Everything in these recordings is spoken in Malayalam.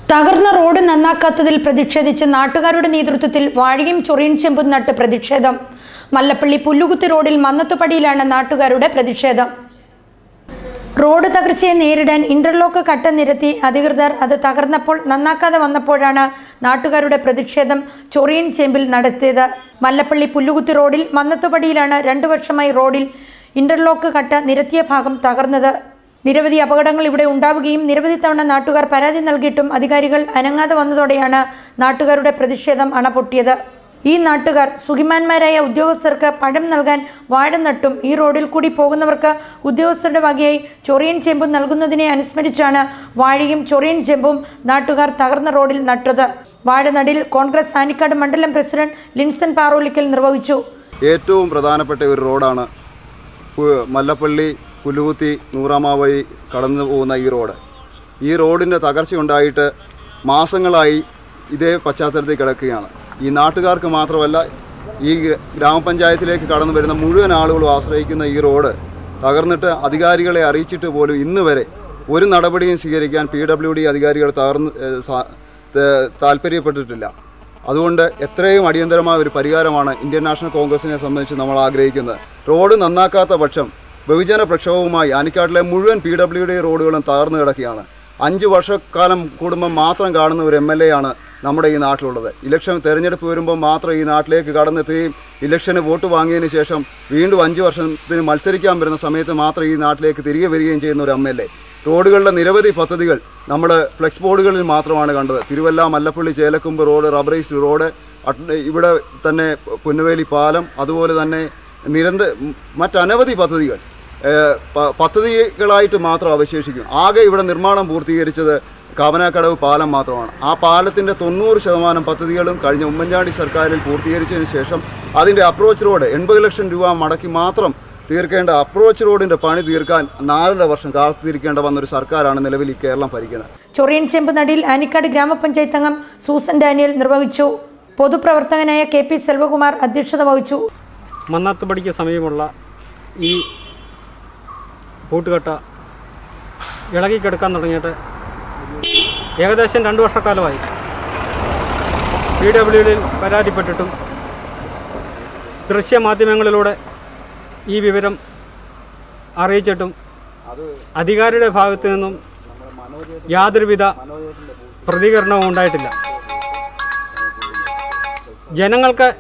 തകർന്ന റോഡ് നന്നാക്കാത്തതിൽ പ്രതിഷേധിച്ച് നാട്ടുകാരുടെ നേതൃത്വത്തിൽ വാഴയും ചൊറിയൻ ചെമ്പും നട്ട് പ്രതിഷേധം മല്ലപ്പള്ളി പുല്ലുകുത്തി റോഡിൽ മന്നത്തുപടിയിലാണ് നാട്ടുകാരുടെ പ്രതിഷേധം റോഡ് തകർച്ചയെ നേരിടാൻ ഇന്റർലോക്ക് കട്ട നിരത്തി അധികൃതർ അത് തകർന്നപ്പോൾ നന്നാക്കാതെ വന്നപ്പോഴാണ് നാട്ടുകാരുടെ പ്രതിഷേധം ചൊറിയൻ ചേമ്പിൽ നടത്തിയത് മല്ലപ്പള്ളി പുല്ലുകുത്തി റോഡിൽ മന്നത്തുപടിയിലാണ് രണ്ടു വർഷമായി റോഡിൽ ഇന്റർലോക്ക് കട്ട നിരത്തിയ ഭാഗം തകർന്നത് നിരവധി അപകടങ്ങൾ ഇവിടെ ഉണ്ടാവുകയും നിരവധി തവണ നാട്ടുകാർ പരാതി നൽകിയിട്ടും അധികാരികൾ അനങ്ങാതെ വന്നതോടെയാണ് നാട്ടുകാരുടെ പ്രതിഷേധം അണപൊട്ടിയത് ഈ നാട്ടുകാർ സുഖിമാന്മാരായ ഉദ്യോഗസ്ഥർക്ക് പഴം നൽകാൻ വാഴ നട്ടും ഈ റോഡിൽ കൂടി പോകുന്നവർക്ക് ഉദ്യോഗസ്ഥരുടെ വകയായി ചൊറിയൻ ചെമ്പും നൽകുന്നതിനെ അനുസ്മരിച്ചാണ് വാഴയും ചൊറിയൻ ചെമ്പും നാട്ടുകാർ തകർന്ന റോഡിൽ നട്ടത് വാഴനടിൽ കോൺഗ്രസ് സാനിക്കാട് മണ്ഡലം പ്രസിഡന്റ് ലിൻസൺ പാറോലിക്കൽ നിർവഹിച്ചു ഏറ്റവും പ്രധാനപ്പെട്ട ഒരു റോഡാണ് പു- മല്ലപ്പള്ളി പുലുകുത്തി നൂറാമ വഴി കടന്നു പോകുന്ന ഈ റോഡ് ഈ റോഡിൻ്റെ തകർച്ചയുണ്ടായിട്ട് മാസങ്ങളായി ഇതേ പശ്ചാത്തലത്തിൽ കിടക്കുകയാണ് ഈ നാട്ടുകാർക്ക് മാത്രമല്ല ഈ ഗ്ര- ഗ്രാമപഞ്ചായത്തിലേക്ക് കടന്നു വരുന്ന മുഴുവൻ ആളുകളും ആശ്രയിക്കുന്ന ഈ റോഡ് തകർന്നിട്ട് അധികാരികളെ അറിയിച്ചിട്ട് പോലും ഇന്ന് വരെ ഒരു നടപടിയും സ്വീകരിക്കാൻ പി ഡബ്ല്യു ഡി അധികാരികൾ തകർന്ന് ഏഹ്, സാ- ത- താല്പര്യപ്പെട്ടിട്ടില്ല അതുകൊണ്ട് എത്രയും അടിയന്തരമായ ഒരു പരിഹാരമാണ് ഇന്ത്യൻ നാഷണൽ കോൺഗ്രസിനെ സംബന്ധിച്ച് നമ്മൾ ആഗ്രഹിക്കുന്നത് റോഡ് നന്നാക്കാത്ത പക്ഷം ബഹുജന പ്രക്ഷോഭവുമായി ആനിക്കാട്ടിലെ മുഴുവൻ പി ഡബ്ല്യു ഡി റോഡുകളും തകർന്നു കിടക്കുകയാണ് അഞ്ച് വർഷക്കാലം കൂടുമ്പോൾ മാത്രം കാണുന്ന ഒരു എം എൽ എ ആണ് നമ്മുടെ ഈ നാട്ടിലുള്ളത് ഇലക്ഷൻ തെരഞ്ഞെടുപ്പ് വരുമ്പോൾ മാത്രം ഈ നാട്ടിലേക്ക് കടന്നെത്തുകയും ഇലക്ഷന് വോട്ട് വാങ്ങിയതിന് ശേഷം വീണ്ടും അഞ്ച് വർഷത്തിന് മത്സരിക്കാൻ വരുന്ന സമയത്ത് മാത്രം ഈ നാട്ടിലേക്ക് തിരികെ വരികയും ചെയ്യുന്ന ഒരു എം എൽ എ റോഡുകളുടെ നിരവധി പദ്ധതികൾ നമ്മൾ ഫ്ലെക്സ് ബോർഡുകളിൽ മാത്രമാണ് കണ്ടത് Thiruvalla Mallappally Chelakkumbu road rubberised road അട്ട് ഇവിടെ തന്നെ പുന്നവേലി പാലം അതുപോലെ തന്നെ നിരന്ത മറ്റനവധി പദ്ധതികൾ ഏഹ്, പ- പദ്ധതികളായിട്ട് മാത്രം അവശേഷിക്കും ആകെ ഇവിടെ നിർമ്മാണം പൂർത്തീകരിച്ചത് കാവനാക്കടവ് പാലം മാത്രമാണ് ആ പാലത്തിൻ്റെ തൊണ്ണൂറ് ശതമാനം പദ്ധതികളും കഴിഞ്ഞ ഉമ്മൻചാണ്ടി സർക്കാരിൽ പൂർത്തീകരിച്ചതിന് ശേഷം അതിൻ്റെ അപ്രോച്ച് റോഡ് എൺപത് ലക്ഷം രൂപ മടക്കി മാത്രം തീർക്കേണ്ട അപ്രോച്ച് റോഡിൻ്റെ പണി തീർക്കാൻ നാലര വർഷം കാത്തിരിക്കേണ്ട വന്നൊരു സർക്കാരാണ് നിലവിൽ ഈ കേരളം ഭരിക്കുന്നത് ചൊറിയൻ ചെമ്പ് നടിയിൽ ആനിക്കാട് ഗ്രാമപഞ്ചായത്ത് അംഗം സൂസൻ ഡാനിയൽ നിർവഹിച്ചു പൊതുപ്രവർത്തകനായ കെ പി സെൽവകുമാർ അധ്യക്ഷത വഹിച്ചു മന്നാത്തുപടിക്ക് സമീപമുള്ള ഈ കൂട്ടുകെട്ട ഇളകിക്കെടുക്കാൻ തുടങ്ങിയിട്ട് ഏകദേശം രണ്ട് വർഷക്കാലമായി പി ഡബ്ല്യു ഡിയിൽ പരാതിപ്പെട്ടിട്ടും ദൃശ്യമാധ്യമങ്ങളിലൂടെ ഈ വിവരം അറിയിച്ചിട്ടും അധികാരിയുടെ ഭാഗത്തു നിന്നും യാതൊരുവിധ പ്രതികരണവും ഉണ്ടായിട്ടില്ല ജനങ്ങൾക്ക്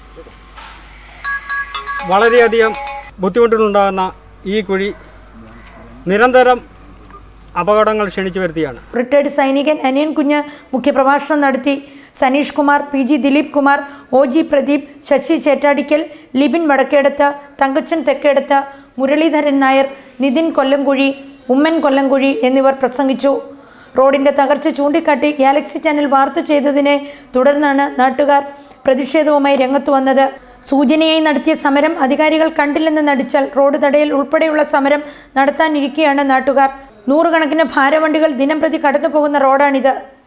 വളരെയധികം ബുദ്ധിമുട്ടുണ്ടാകുന്ന ഈ കുഴി നിരന്തരം അപകടങ്ങൾ ക്ഷണിച്ചു വരുത്തിയാണ് റിട്ടയർഡ് സൈനികൻ അനിയൻ കുഞ്ഞ് മുഖ്യപ്രഭാഷണം നടത്തി Saneesh Kumar P G Dileep Kumar O G Pradeep Sasi Chettadikkal Libin Vadakkedathu Thankachan Thekkedathu Muraleedharan Nair Nithin Kollamkuzhi Oommen Kollamkuzhi എന്നിവർ പ്രസംഗിച്ചു റോഡിന്റെ തകർച്ച ചൂണ്ടിക്കാട്ടി ഗാലക്സി ചാനൽ വാർത്ത ചെയ്തതിനെ തുടർന്നാണ് നാട്ടുകാർ പ്രതിഷേധവുമായി രംഗത്തു വന്നത് സൂചനയായി നടത്തിയ സമരം അധികാരികൾ കണ്ടില്ലെന്ന് നടിച്ചാൽ റോഡ് തടയൽ ഉൾപ്പെടെയുള്ള സമരം നടത്താനിരിക്കെയാണ് നാട്ടുകാർ നൂറുകണക്കിന് ഭാരവണ്ടികൾ ദിനംപ്രതി കടന്നു പോകുന്ന റോഡാണിത്